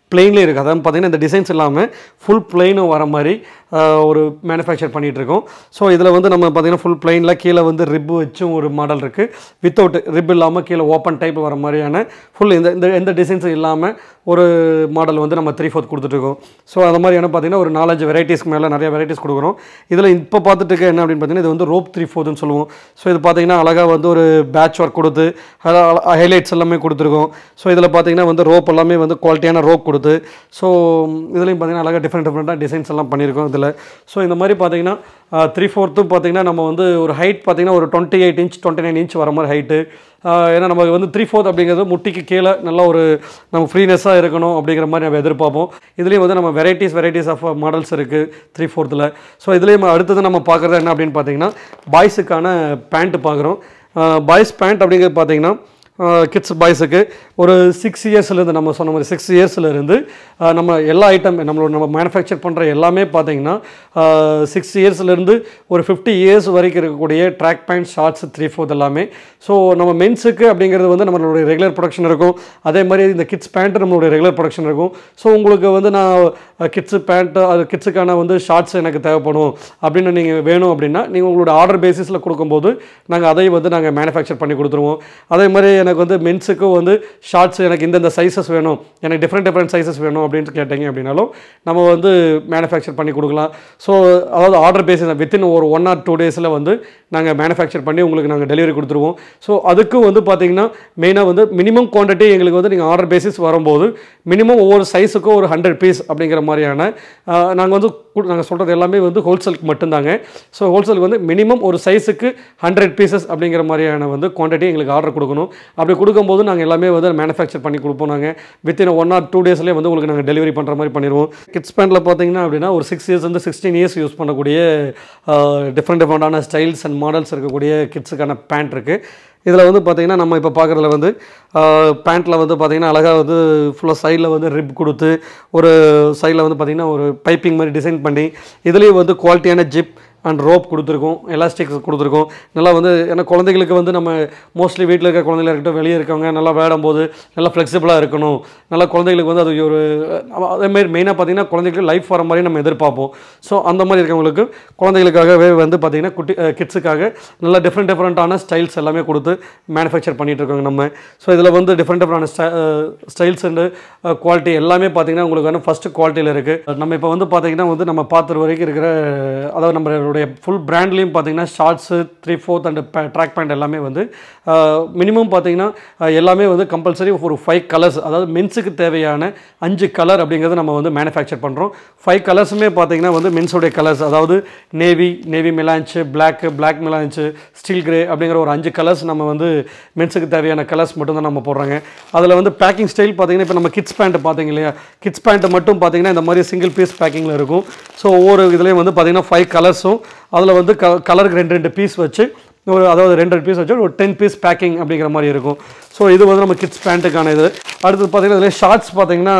பிளெயின்லேயே இருக்குது அதாவது பார்த்தீங்கன்னா இந்த டிசைன்ஸ் இல்லாமல் ஃபுல் பிளெயினும் வர மாதிரி ஆஹ், ஒரு மேனுஃபேக்சர் பண்ணிகிட்டு இருக்கோம் ஸோ இதில் வந்து நம்ம பார்த்தீங்கன்னா ஃபுல் பிளெயினில் கீழே வந்து ரிப் வச்சும் ஒரு மாடல் இருக்குது வித்தவுட் ரிப் இல்லாமல் கீழே ஓப்பன் டைப் வர மாதிரியான ஃபுல் இந்த இந்த எந்த டிசைன்ஸும் இல்லாமல் ஒரு மாடல் வந்து நம்ம த்ரீ ஃபோர்த் கொடுத்துட்ருக்கோம் ஸோ அந்த மாதிரியான பார்த்தீங்கன்னா ஒரு நாலஞ்சு வெரைட்டிஸ்க்கு மேலே நிறைய வெரைட்டிஸ் கொடுக்குறோம் இதில் இப்போ பார்த்துட்டு இருக்க என்ன அப்படின்னு பார்த்தீங்கன்னா இது வந்து ரோப் த்ரீ ஃபோர்த்துன்னு சொல்லுவோம் ஸோ இது பார்த்தீங்கன்னா அழகாக வந்து ஒரு பேட்ச் ஒர்க் கொடுத்து ஹைலைட்ஸ் எல்லாமே கொடுத்துருக்கோம் ஸோ இதில் பார்த்தீங்கன்னா வந்து ரோப் எல்லாமே வந்து குவாலிட்டியான ரோப் கொடுத்து ஸோ இதுலேயும் பார்த்தீங்கன்னா அழகாக டிஃப்ரெண்ட் டிஃப்ரெண்ட்டாக டிசைன்ஸ் எல்லாம் பண்ணியிருக்கோம் இதில் ஸோ இந்த மாதிரி பார்த்தீங்கன்னா த்ரீ ஃபோர்த்தும் பார்த்தீங்கன்னா நம்ம வந்து ஒரு ஹைட் பார்த்தீங்கன்னா ஒரு twenty eight inch twenty nine inch வர மாதிரி ஹைட்டு ஏன்னா நமக்கு வந்து த்ரீ ஃபோர்த் அப்படிங்கிறது முட்டிக்கு கீழே நல்ல ஒரு நம்ம ஃப்ரீனஸ்ஸாக இருக்கணும் அப்படிங்கிற மாதிரி நம்ம எதிர்பார்ப்போம் இதுலேயும் வந்து நம்ம வெரைட்டிஸ் வெரைட்டிஸ் ஆஃப் மாடல்ஸ் இருக்குது த்ரீ ஃபோர்த்தில் ஸோ இதுலேயும் அடுத்தது நம்ம பார்க்குறது என்ன அப்படின்னு பார்த்தீங்கன்னா பாய்ஸுக்கான பேண்ட்டு பார்க்குறோம் பாய்ஸ் பேண்ட் அப்படிங்கிறது பார்த்தீங்கன்னா கிட்ஸ் பாய்ஸுக்கு ஒரு சிக்ஸ் இயர்ஸ்லேருந்து நம்ம சொன்ன மாதிரி சிக்ஸ் இயர்ஸ்லேருந்து நம்ம எல்லா ஐட்டம் நம்மளோட நம்ம மேனுஃபேக்சர் பண்ணுற எல்லாமே பார்த்தீங்கன்னா சிக்ஸ் இயர்ஸ்லேருந்து ஒரு ஃபிஃப்டி இயர்ஸ் வரைக்கும் இருக்கக்கூடிய track pant shorts three fourth எல்லாமே ஸோ நம்ம மென்ஸுக்கு அப்படிங்கிறது வந்து நம்மளுடைய ரெகுலர் ப்ரொடக்ஷன் இருக்கும் அதே மாதிரி இந்த கிட்ஸ் பேண்ட்டு நம்மளுடைய ரெகுலர் ப்ரொடக்ஷன் இருக்கும் ஸோ உங்களுக்கு வந்து நான் கிட்ஸு பேண்ட்டு அது கிட்ஸுக்கான வந்து ஷார்ட்ஸ் எனக்கு தேவைப்படும் அப்படின்னு நீங்கள் வேணும் அப்படின்னா நீங்கள் உங்களோட ஆர்டர் பேசிஸில் கொடுக்கும்போது நாங்கள் அதை வந்து நாங்கள் மேனுஃபேக்சர் பண்ணி கொடுத்துருவோம் அதே மாதிரி எனக்கு வந்து மென்ஸுக்கும் வந்து ஷார்ட்ஸ் எனக்கு இந்தந்த சைஸஸ் வேணும் எனக்கு டிஃப்ரெண்ட் டிஃப்ரெண்ட் சைஸஸ் வேணும் அப்படின்னு கேட்டீங்க அப்படின்னாலும் நம்ம வந்து மேனுஃபேக்சர் பண்ணி கொடுக்கலாம் ஸோ அதாவது ஆர்டர் பேசிஸ் வித்தின் ஒரு ஒன் ஆர் டூ டேஸில் வந்து நாங்கள் மேனுஃபேக்சர் பண்ணி உங்களுக்கு நாங்கள் டெலிவரி கொடுத்துருவோம் ஸோ அதுக்கும் வந்து பார்த்தீங்கன்னா மெயினாக வந்து மினிமம் குவான்டிட்டி எங்களுக்கு வந்து நீங்கள் ஆர்டர் பேசிஸ் வரும்போது மினிமம் ஒவ்வொரு சைஸுக்கும் ஒரு ஹண்ட்ரட் பீஸ் அப்படிங்கிற மாதிரியான நாங்கள் வந்து நாங்கள் சொல்கிறது எல்லாமே வந்து ஹோல்சேலுக்கு மட்டும்தாங்க ஸோ ஹோல்சேலுக்கு வந்து மினிமம் ஒரு சைஸுக்கு ஹண்ட்ரட் பீசஸ் அப்படிங்கிற மாதிரியான வந்து குவான்டிட்டி எங்களுக்கு ஆர்டர் கொடுக்கணும் அப்படி கொடுக்கும்போது நாங்கள் எல்லாமே வந்து மேனுஃபேக்சர் பண்ணி கொடுப்போம் நாங்கள் வித்தின் ஒன் ஆர் டூ டேஸ்லேயே வந்து உங்களுக்கு நாங்கள் டெலிவரி பண்ணுற மாதிரி பண்ணிடுவோம் கிட்ஸ் பேண்டில் பார்த்தீங்கன்னா அப்படின்னா ஒரு சிக்ஸ் இயர்ஸ் வந்து சிக்ஸ்டீன் இயர்ஸ் யூஸ் பண்ணக்கூடிய டிஃப்ரெண்ட் டிஃப்ரெண்டான ஸ்டைல்ஸ் அண்ட் மாடல்ஸ் இருக்கக்கூடிய கிட்ஸுக்கான பேண்ட் இருக்குது இதில் வந்து பார்த்தீங்கன்னா நம்ம இப்போ பார்க்குறதுல வந்து பேண்ட்டில் வந்து பார்த்தீங்கன்னா அழகாக வந்து ஃபுல்லாக சைடில் வந்து ரிப் கொடுத்து ஒரு சைடில் வந்து பார்த்தீங்கன்னா ஒரு பைப்பிங் மாதிரி டிசைன் பண்ணி இதுலேயும் வந்து குவாலிட்டியான ஜிப் அண்ட் ரோப் கொடுத்துருக்கோம் எலாஸ்டிக்ஸ் கொடுத்துருக்கோம் நல்லா வந்து ஏன்னா குழந்தைகளுக்கு வந்து நம்ம மோஸ்ட்லி வீட்டில் இருக்க குழந்தைங்களா இருக்கட்டும் வெளியே இருக்கவங்க நல்லா விளையாடும் போது நல்லா ஃப்ளெக்சிபிளாக இருக்கணும் நல்லா குழந்தைகளுக்கு வந்து அது ஒரு அதேமாதிரி மெயினாக பார்த்தீங்கன்னா குழந்தைகளுக்கு லைஃப் வர மாதிரி நம்ம எதிர்பார்ப்போம் ஸோ அந்த மாதிரி இருக்கவங்களுக்கு குழந்தைகளுக்காகவே வந்து பார்த்திங்கன்னா குட்டி கிட்ஸுக்காக நல்லா டிஃப்ரெண்ட் டிஃப்ரெண்ட்டான ஸ்டைல்ஸ் எல்லாமே கொடுத்து மேனுஃபேக்சர் பண்ணிகிட்டு இருக்கோங்க நம்ம ஸோ இதில் வந்து டிஃப்ரெண்ட் டிஃப்ரெண்டான ஸ்டைல்ஸ் அண்டு குவாலிட்டி எல்லாமே பார்த்தீங்கன்னா உங்களுக்கு வந்து ஃபஸ்ட்டு குவாலிட்டியில் இருக்குது நம்ம இப்போ வந்து பார்த்தீங்கன்னா வந்து நம்ம பார்த்துற வரைக்கும் இருக்கிற அதாவது நம்மளுடைய ஃபுல் பிராண்ட்லேயும் பார்த்தீங்கன்னா shorts three fourth and track pant எல்லாமே வந்து மினிமம் பார்த்தீங்கன்னா அஹ், எல்லாமே வந்து கம்பல்சரி ஒரு ஃபைவ் கலர்ஸ் அதாவது மென்ஸுக்கு தேவையான அஞ்சு கலர் அப்படிங்கிறத நம்ம வந்து மேனுஃபேக்சர் பண்ணுறோம் ஃபைவ் கலர்ஸுமே பார்த்தீங்கன்னா வந்து மென்ஸோடைய கலர்ஸ் அதாவது navy navy melange black black melange steel grey அப்படிங்கிற ஒரு அஞ்சு கலர்ஸ் நம்ம வந்து மென்ஸுக்கு தேவையான கலர்ஸ் மட்டும் தான் நம்ம போடுறாங்க அதில் வந்து பேக்கிங் ஸ்டைல் பார்த்தீங்கன்னா இப்போ நம்ம கிட்ஸ் பேண்ட் பார்த்தீங்க இல்லையா கிட்ஸ் பேண்ட்டு மட்டும் பார்த்தீங்கன்னா இந்த மாதிரி சிங்கிள் பீஸ் பேக்கிங்கில் இருக்கும் ஸோ ஒவ்வொரு இதுலேயும் வந்து பார்த்தீங்கன்னா ஃபைவ் கலர்ஸும் அதில் வந்து க கலருக்கு ரெண்டு ரெண்டு பீஸ் வச்சு ஒரு அதாவது ரெண்டு ரெண்டு பீஸ் வச்சு ஒரு டென் பீஸ் பேக்கிங் அப்படிங்கிற மாதிரி இருக்கும் ஸோ இது வந்து நம்ம கிட்ஸ் பேண்ட்டுக்கான இது அடுத்தது பார்த்தீங்கன்னா இதில் ஷார்ட்ஸ் பார்த்தீங்கன்னா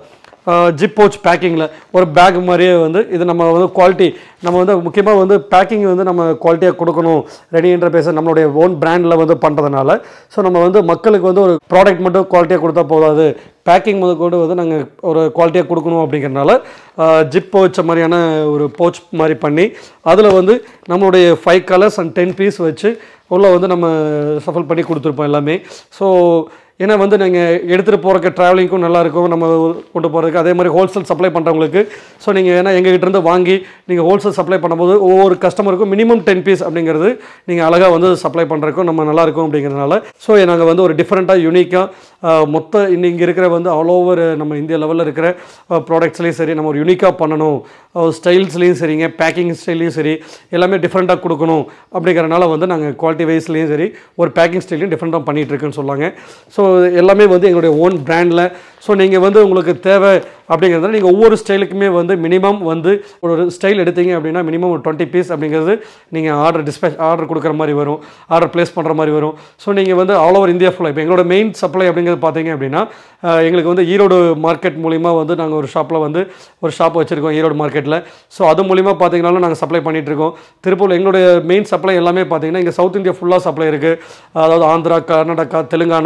ஜிப் பவுச் பேக்கிங்கில் ஒரு பேக் மாதிரியே வந்து இது நம்ம வந்து குவாலிட்டி நம்ம வந்து முக்கியமாக வந்து பேக்கிங் வந்து நம்ம குவாலிட்டியாக கொடுக்கணும் ரெடி என்டர்பிரைஸ் நம்மளுடைய ஓன் பிராண்டில் வந்து பண்ணுறதுனால ஸோ நம்ம வந்து மக்களுக்கு வந்து ஒரு ப்ராடக்ட் மட்டும் குவாலிட்டியாக கொடுத்தா போதாது பேக்கிங் முதல் கொண்டு வந்து நாங்கள் ஒரு குவாலிட்டியாக கொடுக்கணும் அப்படிங்கிறனால ஜிப் பவுச் மாதிரியான ஒரு பவுச் மாதிரி பண்ணி அதில் வந்து நம்மளுடைய five colours and ten piece வச்சு உள்ளே வந்து நம்ம சஃபல் பண்ணி கொடுத்துருப்போம் எல்லாமே ஸோ ஏன்னா வந்து நீங்கள் எடுத்துகிட்டு போகிறக்கு ட்ராவலிங்க்கும் நல்லாயிருக்கும் நம்ம கொண்டு போகிறதுக்கு அதே மாதிரி ஹோல்சேல் சப்ளை பண்ணுறவங்களுக்கு ஸோ நீங்கள் ஏன்னா எங்ககிட்ட இருந்து வாங்கி நீங்கள் ஹோல்சேல் சப்ளை பண்ணும்போது ஒவ்வொரு கஸ்டமருக்கும் மினிமம் டென் பீஸ் அப்படிங்கிறது நீங்கள் அழகாக வந்து சப்ளை பண்ணுறதுக்கும் நம்ம நல்லாயிருக்கும் அப்படிங்கிறதுனால ஸோ நாங்கள் வந்து ஒரு டிஃப்ரெண்ட்டாக யூனிக்காக மொத்த இன்னி இங்கே இருக்கிற வந்து ஆல் ஓவர் நம்ம இந்தியா லெவலில் இருக்கிற ப்ராடக்ட்ஸ்லேயும் சரி நம்ம ஒரு யூனிக்காக பண்ணணும் ஸ்டைல்ஸ்லேயும் சரிங்க பேக்கிங் ஸ்டைல்லையும் சரி எல்லாமே டிஃப்ரெண்ட்டாக கொடுக்கணும் அப்படிங்கிறனால வந்து நாங்கள் குவாலிட்டி வைஸ்லேயும் சரி ஒரு பேக்கிங் ஸ்டைலையும் டிஃப்ரெண்ட்டாக பண்ணிகிட்டு இருக்குன்னு சொல்லாங்க ஸோ எல்லாமே வந்து எங்களுடைய ஓன் பிராண்டில் ஸோ நீங்கள் வந்து உங்களுக்கு தேவை அப்படிங்கிறத நீங்கள் ஒவ்வொரு ஸ்டைலுக்குமே வந்து மினிமம் வந்து ஒரு ஸ்டைல் எடுத்தீங்க அப்படின்னா மினிமம் ஒரு டுவெண்ட்டி பீஸ் அப்படிங்கிறது நீங்கள் ஆர்டர் டிஸ்பேச் ஆர்டர் கொடுக்குற மாதிரி வரும் ஆர்டர் ப்ளேஸ் பண்ணுற மாதிரி வரும் ஸோ நீங்கள் வந்து ஆல் ஓவர் இந்தியா ஃபுல்லாக இப்போ எங்களோட மெயின் சப்ளை அப்படிங்கிறது பார்த்தீங்க அப்படின்னா அஹ், எங்களுக்கு வந்து ஈரோடு மார்க்கெட் மூலிமா வந்து நாங்கள் ஒரு ஷாப்பில் வந்து ஒரு ஷாப் வச்சுருக்கோம் ஈரோடு மார்க்கெட்டில் ஸோ அது மூலிமா பார்த்தீங்கன்னாலும் நாங்கள் சப்ளை பண்ணிட்டு இருக்கோம் திருப்பூர் எங்களுடைய மெயின் சப்ளை எல்லாமே பார்த்தீங்கன்னா இங்கே சவுத் இந்தியா ஃபுல்லாக சப்ளை இருக்குது அதாவது ஆந்திரா கர்நாடகா தெலுங்கானா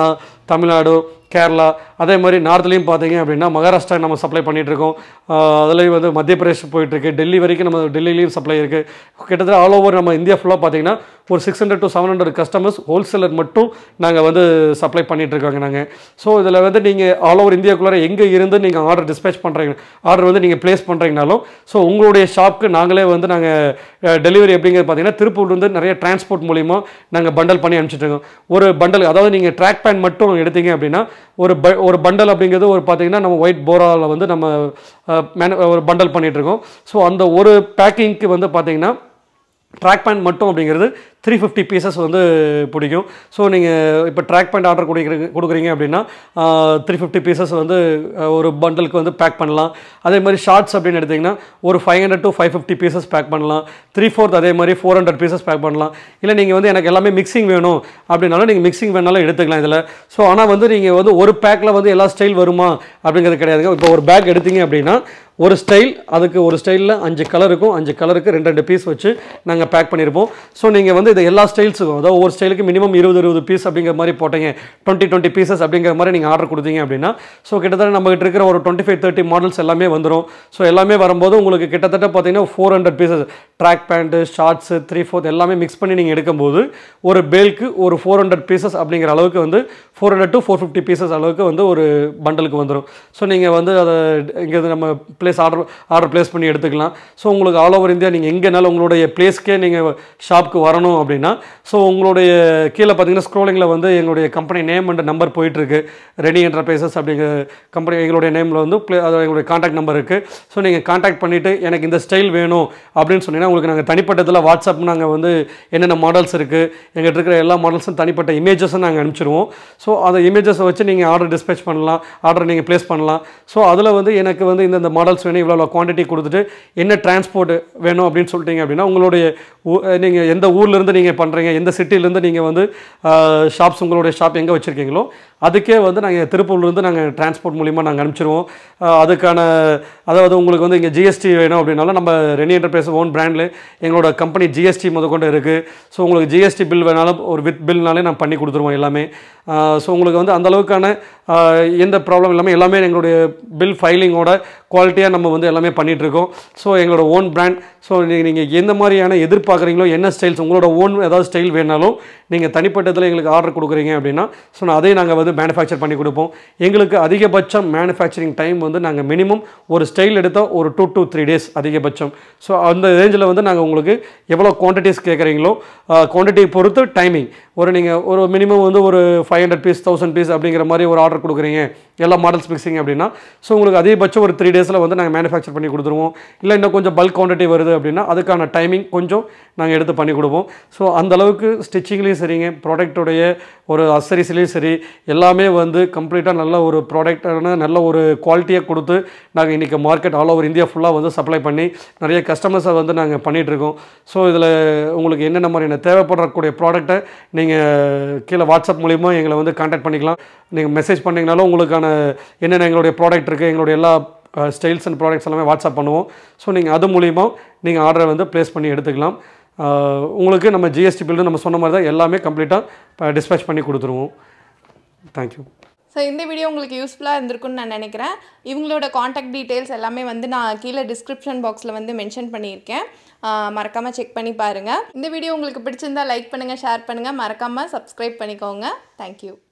தமிழ்நாடு கேரளா அதே மாதிரி நார்த்லேயும் பார்த்தீங்க அப்படின்னா மகாராஷ்டிரா நம்ம சப்ளை பண்ணிகிட்ருக்கோம் அதுலேயும் வந்து மத்திய பிரதேஷ் போயிட்டுருக்கு டெல்லி வரைக்கும் நம்ம டெல்லிலையும் சப்ளை இருக்குது கிட்டத்தட்ட ஆல் ஓவர் நம்ம இந்தியா ஃபுல்லாக பார்த்தீங்கன்னா ஒரு six hundred to seven hundred customers wholesaler மட்டும் நாங்கள் வந்து சப்ளை பண்ணிகிட்ருக்காங்க நாங்கள் ஸோ இதில் வந்து நீங்கள் ஆல் ஓவர் இந்தியாக்குள்ளார எங்கே இருந்து நீங்கள் ஆர்டர் டிஸ்பேச் பண்ணுறீங்க ஆர்டர் வந்து நீங்கள் ப்ளேஸ் பண்ணுறீங்கனாலும் ஸோ உங்களுடைய ஷாப்க்கு நாங்களே வந்து நாங்கள் டெலிவரி எப்படிங்கிறது பார்த்தீங்கன்னா திருப்பூர்லேருந்து நிறைய டிரான்ஸ்போர்ட் மூலிமா நாங்கள் பண்டல் பண்ணி அனுப்பிச்சிட்ருக்கோம் ஒரு பண்டல் அதாவது நீங்கள் ட்ராக் பேண்ட் மட்டும் எடுத்தீங்க அப்படின்னா ஒரு ப ஒரு பண்டல் அப்படிங்கிறது ஒரு பார்த்தீங்கன்னா நம்ம ஒயிட் போராவில் வந்து நம்ம அஹ், மேனு ஒரு பண்டல் பண்ணிகிட்ருக்கோம் ஸோ அந்த ஒரு பேக்கிங்க்கு வந்து பார்த்தீங்கன்னா ட்ராக் பேண்ட் மட்டும் அப்படிங்கிறது த்ரீ ஃபிஃப்டி பீசஸ் வந்து பிடிக்கும் ஸோ நீங்கள் இப்போ ட்ராக் பேண்ட் ஆர்டர் கொடுக்குறீங்க கொடுக்குறீங்க அப்படின்னா த்ரீ ஃபிஃப்டி பீசஸ் வந்து அஹ், ஒரு பண்டலுக்கு வந்து பேக் பண்ணலாம் அதே மாதிரி ஷார்ட்ஸ் அப்படின்னு எடுத்திங்கன்னா ஒரு five hundred to five fifty pieces pack பண்ணலாம் த்ரீ ஃபோர்த் அதே மாதிரி ஃபோர் ஹண்ட்ரட் பீசஸ் பேக் பண்ணலாம் இல்லை நீங்கள் வந்து எனக்கு எல்லாமே மிக்சிங் வேணும் அப்படின்னாலும் நீங்கள் மிக்சிங் வேணாலும் எடுத்துக்கலாம் இதில் ஸோ ஆனால் வந்து நீங்கள் வந்து ஒரு பேக்கில் வந்து எல்லா ஸ்டைல் வருமா அப்படிங்கிறது கிடையாதுங்க இப்போ ஒரு பேக் எடுத்தீங்க அப்படின்னா ஒரு ஸ்டைல் அதுக்கு ஒரு ஸ்டைலில் அஞ்சு கலர் இருக்கும் அஞ்சு கலருக்கு ரெண்டு ரெண்டு பீஸ் வச்சு நாங்கள் பேக் பண்ணியிருப்போம் ஸோ நீங்கள் வந்து இது எல்லா ஸ்டைல்ஸுக்கும் அதாவது ஒவ்வொரு ஸ்டைலுக்கு மினிமம் இருபது இருபது பீஸ் அப்படிங்கிற மாதிரி போட்டீங்க டுவெண்ட்டி டுவெண்ட்டி பீசஸ் அப்படிங்கிற மாதிரி நீங்கள் ஆர்டர் கொடுத்தீங்க அப்படின்னா ஸோ கிட்டத்தட்ட நம்மகிட்ட இருக்கிற ஒரு டுவெண்ட்டி ஃபைவ் தேர்ட்டி மாடல்ஸ் எல்லாமே வந்துடும் ஸோ எல்லாமே வரும்போது உங்களுக்கு கிட்டத்தட்ட பார்த்தீங்கன்னா four hundred pieces track pant shorts three fourth எல்லாமே மிக்ஸ் பண்ணி நீங்கள் எடுக்கும்போது ஒரு பேல்க்கு ஒரு ஃபோர் ஹண்ட்ரட் பீசஸ் அப்படிங்கிற அளவுக்கு வந்து four hundred to four fifty pieces அளவுக்கு வந்து ஒரு பண்டலுக்கு வந்துடும் ஸோ நீங்கள் வந்து அதை இங்கே நம்ம ப்ளேஸ் ஆர்டர் ஆர்டர் ப்ளேஸ் பண்ணி எடுத்துக்கலாம் ஸோ உங்களுக்கு ஆல் ஓவர் இந்தியா நீங்கள் எங்கேனாலும் உங்களுடைய பிளேஸ்க்கே நீங்கள் ஷாப்புக்கு வரணும் அப்படின்னா ஸோ உங்களுடைய கீழே பார்த்தீங்கன்னா ஸ்க்ரோலிங்கில் வந்து எங்களுடைய கம்பெனி நேம் அண்ட் நம்பர் போயிட்டுருக்கு ரெடி என்டர்பிரைசஸ் அப்படிங்கிற கம்பெனி எங்களுடைய நேமில் வந்து ப்ளே அது எங்களுடைய காண்டாக்ட் நம்பர் இருக்குது ஸோ நீங்கள் காண்டாக்ட் பண்ணிவிட்டு எனக்கு இந்த ஸ்டைல் வேணும் அப்படின்னு சொன்னீங்கன்னா உங்களுக்கு நாங்கள் தனிப்பட்டதில் வாட்ஸ்அப் நாங்கள் வந்து என்னென்ன மாடல்ஸ் இருக்குது எங்கிட்ட இருக்கிற எல்லா மாடல்ஸும் தனிப்பட்ட இமேஜஸும் நாங்கள் அனுப்பிச்சிடுவோம் ஸோ அந்த இமேஜஸை வச்சு நீங்கள் ஆர்டர் டிஸ்பேச் பண்ணலாம் ஆர்டர் நீங்கள் ப்ளேஸ் பண்ணலாம் ஸோ அதில் வந்து எனக்கு வந்து இந்த மாடல்ஸ் வேணும் இவ்வளோ குவான்டிட்டி கொடுத்துட்டு என்ன டிரான்ஸ்போர்ட் வேணும் அப்படின்னு சொல்லிட்டீங்க அப்படின்னா உங்களுடைய நீங்கள் எந்த ஊர்லேருந்து நீங்கள் பண்ணுறீங்க எந்த சிட்டிலேருந்து நீங்கள் வந்து ஷாப்ஸ் உங்களுடைய ஷாப் எங்கே வச்சுருக்கீங்களோ அதுக்கே வந்து நாங்கள் திருப்பூர்லேருந்து நாங்கள் டிரான்ஸ்போர்ட் மூலிமா நாங்கள் அனுப்பிச்சிருவோம் அஹ் அதுக்கான அதாவது உங்களுக்கு வந்து இங்கே ஜிஎஸ்டி வேணும் அப்படின்னாலும் நம்ம ரெனி என்டர்பிரைஸ் ஓன் பிராண்டில் எங்களோட கம்பெனி ஜிஎஸ்டி முதற்கொண்டு இருக்குது ஸோ உங்களுக்கு ஜிஎஸ்டி பில் வேணாலும் ஒரு வித் பில்னாலே நான் பண்ணி கொடுத்துருவோம் எல்லாமே ஸோ உங்களுக்கு வந்து அந்த அளவுக்கான அஹ், எந்த ப்ராப்ளம் இல்லாமல் எல்லாமே எங்களுடைய பில் ஃபைலிங்கோட குவாலிட்டியாக நம்ம வந்து எல்லாமே பண்ணிட்டு இருக்கோம் ஸோ எங்களோட ஓன் பிராண்ட் ஸோ நீங்கள் எந்த மாதிரியான எதிர்பார்க்குறீங்களோ என்ன ஸ்டைல்ஸ் உங்களோட ஓன் ஏதாவது ஸ்டைல் வேணாலும் நீங்கள் தனிப்பட்டதில் எங்களுக்கு ஆர்டர் கொடுக்குறீங்க அப்படின்னா ஸோ நான் அதையும் நாங்கள் வந்து மேனுஃபேக்சர் பண்ணி கொடுப்போம் எங்களுக்கு அதிகபட்சம் மேனுஃபேக்சரிங் டைம் வந்து நாங்கள் மினிமம் ஒரு ஸ்டைல் எடுத்தால் ஒரு டூ to த்ரீ டேஸ் அதிகபட்சம் ஸோ அந்த ரேஞ்சில் வந்து நாங்கள் உங்களுக்கு எவ்வளோ குவான்டிட்டிஸ் கேட்குறீங்களோ குவான்டிட்டியை பொறுத்து டைமிங் ஒரு நீங்கள் ஒரு மினிமம் வந்து ஒரு five hundred piece thousand piece அப்படிங்கிற மாதிரி ஒரு ஆர்டர் கொடுக்குறீங்க எல்லா மாடல்ஸ் மிக்சிங் அப்படின்னா ஸோ உங்களுக்கு அதிகபட்சம் ஒரு த்ரீ டேஸில் வந்து நாங்கள் மேனுஃபேக்சர் பண்ணி கொடுத்துருவோம் இல்லை இன்னும் கொஞ்சம் பல்க் குவான்டிட்டி வருது அப்படின்னா அதுக்கான டைமிங் கொஞ்சம் நாங்கள் எடுத்து பண்ணி கொடுப்போம் ஸோ அந்த அளவுக்கு ஸ்டிச்சிங்லேயும் சரிங்க ப்ராடக்ட்டுடைய ஒரு அசரிஸ்லேயும் சரி எல்லாமே வந்து கம்ப்ளீட்டாக நல்ல ஒரு ப்ராடக்டான நல்ல ஒரு குவாலிட்டியை கொடுத்து நாங்கள் இன்றைக்கி மார்க்கெட் ஆல் ஓவர் இந்தியா ஃபுல்லாக வந்து சப்ளை பண்ணி நிறைய கஸ்டமர்ஸை வந்து நாங்கள் பண்ணிகிட்ருக்கோம் ஸோ இதில் உங்களுக்கு என்னென்ன மாதிரியான தேவைப்படக்கூடிய ப்ராடக்ட்டை நீங்கள் கீழே வாட்ஸ்அப் மூலிமா எங்களை வந்து காண்டாக்ட் பண்ணிக்கலாம் நீங்கள் மெசேஜ் பண்ணிங்கனாலும் உங்களுக்கான என்னென்ன எங்களுடைய ப்ராடக்ட் இருக்குது எங்களுடைய எல்லா ஸ்டைல்ஸ் அண்ட் ப்ராடக்ட்ஸ் எல்லாமே வாட்ஸ்அப் பண்ணுவோம் ஸோ நீங்கள் அது மூலிமா நீங்கள் ஆர்டரை வந்து ப்ளேஸ் பண்ணி எடுத்துக்கலாம் அஹ், உங்களுக்கு நம்ம ஜிஎஸ்டி பில்லு நம்ம சொன்ன மாதிரி தான் எல்லாமே கம்ப்ளீட்டாக டிஸ்பேச் பண்ணி கொடுத்துருவோம் தேங்க்யூ ஸோ இந்த வீடியோ உங்களுக்கு யூஸ்ஃபுல்லாக இருந்திருக்கும்னு நான் நினைக்கிறேன் இவங்களோட காண்டாக்ட் டீட்டெயில்ஸ் எல்லாமே வந்து நான் கீழே டிஸ்கிரிப்ஷன் பாக்ஸில் வந்து மென்ஷன் பண்ணியிருக்கேன் மறக்காமல் செக் பண்ணி பாருங்கள் இந்த வீடியோ உங்களுக்கு பிடிச்சிருந்தா லைக் பண்ணுங்கள் ஷேர் பண்ணுங்கள் மறக்காமல் சப்ஸ்கிரைப் பண்ணிக்கோங்க தேங்க்யூ